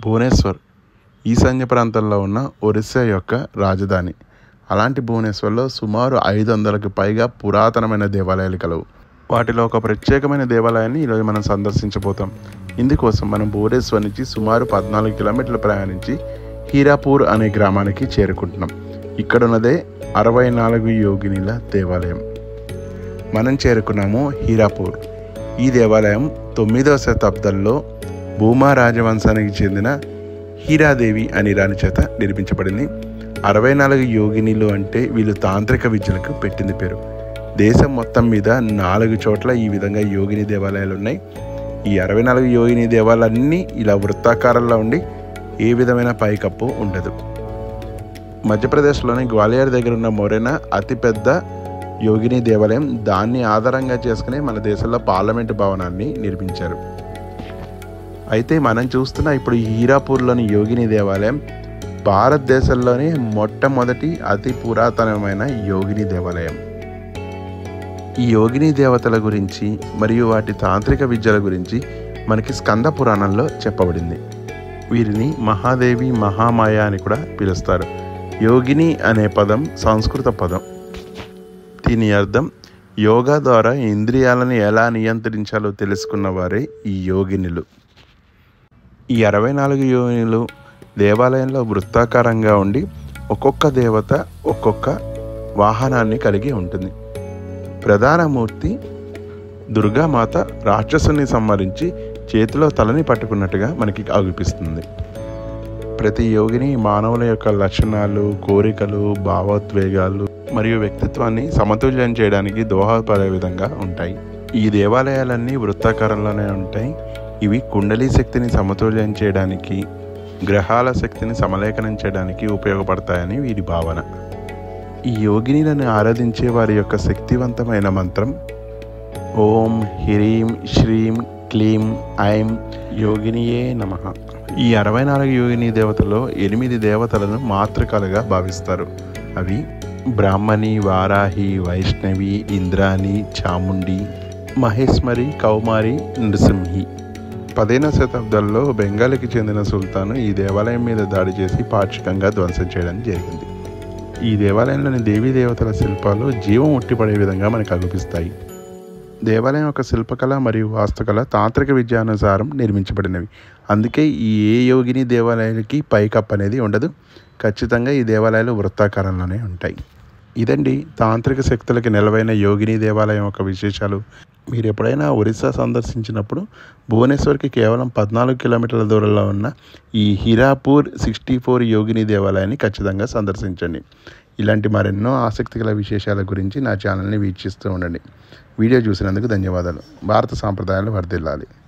భువనేశ్వర్ ఈశాన్య ప్రాంతంలో ఉన్న ఒరిస్సా యొక్క రాజధాని అలాంటి భువనేశ్వర్లో సుమారు ఐదు వందలకు పైగా పురాతనమైన దేవాలయాలు కలవు వాటిలో ఒక ప్రత్యేకమైన దేవాలయాన్ని ఈరోజు మనం సందర్శించబోతాం ఇందుకోసం మనం భువనేశ్వర్ నుంచి సుమారు పద్నాలుగు కిలోమీటర్లు ప్రయాణించి హీరాపూర్ అనే గ్రామానికి చేరుకుంటున్నాం ఇక్కడ ఉన్నదే అరవై నాలుగు యోగినిల దేవాలయం మనం చేరుకున్నాము హీరాపూర్ ఈ దేవాలయం తొమ్మిదవ శతాబ్దంలో భూమా రాజవంశానికి చెందిన హీరాదేవి అని రాణి చేత నిర్మించబడింది అరవై నాలుగు యోగినిలు అంటే వీళ్ళు తాంత్రిక విద్యలకు పెట్టింది పేరు దేశం మొత్తం మీద నాలుగు చోట్ల ఈ విధంగా యోగిని దేవాలయాలు ఉన్నాయి ఈ అరవై నాలుగు యోగిని దేవాలయాలన్నీ ఇలా వృత్తాకారంలో ఉండి ఏ విధమైన పైకప్పు ఉండదు మధ్యప్రదేశ్లోని గ్వాలియర్ దగ్గర ఉన్న మొరెనా అతిపెద్ద యోగిని దేవాలయం దాన్ని ఆధారంగా చేసుకుని మన దేశంలో పార్లమెంటు భవనాన్ని నిర్మించారు అయితే మనం చూస్తున్న ఇప్పుడు ఈ హీరాపూర్లోని యోగిని దేవాలయం భారతదేశంలోని మొట్టమొదటి అతి పురాతనమైన యోగిని దేవాలయం ఈ యోగిని దేవతల గురించి మరియు వాటి తాంత్రిక విద్యల గురించి మనకి స్కంద పురాణంలో చెప్పబడింది వీరిని మహాదేవి మహామాయ అని కూడా పిలుస్తారు యోగిని అనే పదం సంస్కృత పదం దీని అర్థం యోగా ద్వారా ఇంద్రియాలను ఎలా నియంత్రించాలో తెలుసుకున్న వారే ఈ యోగినులు ఈ అరవై నాలుగు యోగినులు దేవాలయంలో వృత్తాకారంగా ఉండి ఒక్కొక్క దేవత ఒక్కొక్క వాహనాన్ని కలిగి ఉంటుంది ప్రధాన మూర్తి దుర్గామాత రాక్షసుని సంహరించి చేతిలో తలని పట్టుకున్నట్టుగా మనకి అగుపిస్తుంది ప్రతి యోగిని మానవుల యొక్క లక్షణాలు కోరికలు భావోద్వేగాలు మరియు వ్యక్తిత్వాన్ని సమతుల్యం చేయడానికి దోహదపడే విధంగా ఉంటాయి ఈ దేవాలయాలన్నీ వృత్తాకారంలోనే ఉంటాయి ఇవి కుండలి శక్తిని సమతుల్యం చేయడానికి గ్రహాల శక్తిని సమలేఖనం చేయడానికి ఉపయోగపడతాయని వీరి భావన ఈ యోగినిలను ఆరాధించే వారి యొక్క శక్తివంతమైన మంత్రం ఓం హ్రీం శ్రీం క్లీం ఐం యోగినియే నమ ఈ అరవై నాలుగు యోగిని దేవతలో ఎనిమిది దేవతలను మాతృకలుగా భావిస్తారు అవి బ్రాహ్మణి వారాహి వైష్ణవి ఇంద్రాణి చాముండి మహేశ్వరి కౌమారి నృసింహి పదిహేనవ శతాబ్దంలో బెంగాల్కి చెందిన సుల్తాను ఈ దేవాలయం మీద దాడి చేసి పాక్షికంగా ధ్వంసం చేయడం జరిగింది ఈ దేవాలయంలోని దేవీ దేవతల శిల్పాలు జీవం ఉట్టిపడే విధంగా మనకు అగుపిస్తాయి దేవాలయం యొక్క శిల్పకళ మరియు వాస్తుకళ తాంత్రిక విద్యానుసారం నిర్మించబడినవి అందుకే ఈ ఏ యోగిని దేవాలయాలకి పైకప్ అనేది ఉండదు ఖచ్చితంగా ఈ దేవాలయాలు వృత్తాకారంలోనే ఉంటాయి ఇదండి తాంత్రిక శక్తులకి నిలవైన యోగిని దేవాలయం యొక్క విశేషాలు మీరు ఎప్పుడైనా ఒరిస్సా సందర్శించినప్పుడు భువనేశ్వర్కి కేవలం పద్నాలుగు కిలోమీటర్ల దూరంలో ఉన్న ఈ హీరాపూర్ సిక్స్టీ ఫోర్ యోగిని దేవాలయాన్ని ఖచ్చితంగా సందర్శించండి ఇలాంటి మరెన్నో ఆసక్తిగల విశేషాల గురించి నా ఛానల్ని వీక్షిస్తూ ఉండండి వీడియో చూసినందుకు ధన్యవాదాలు భారత సాంప్రదాయాలు వర్ధిల్లాలి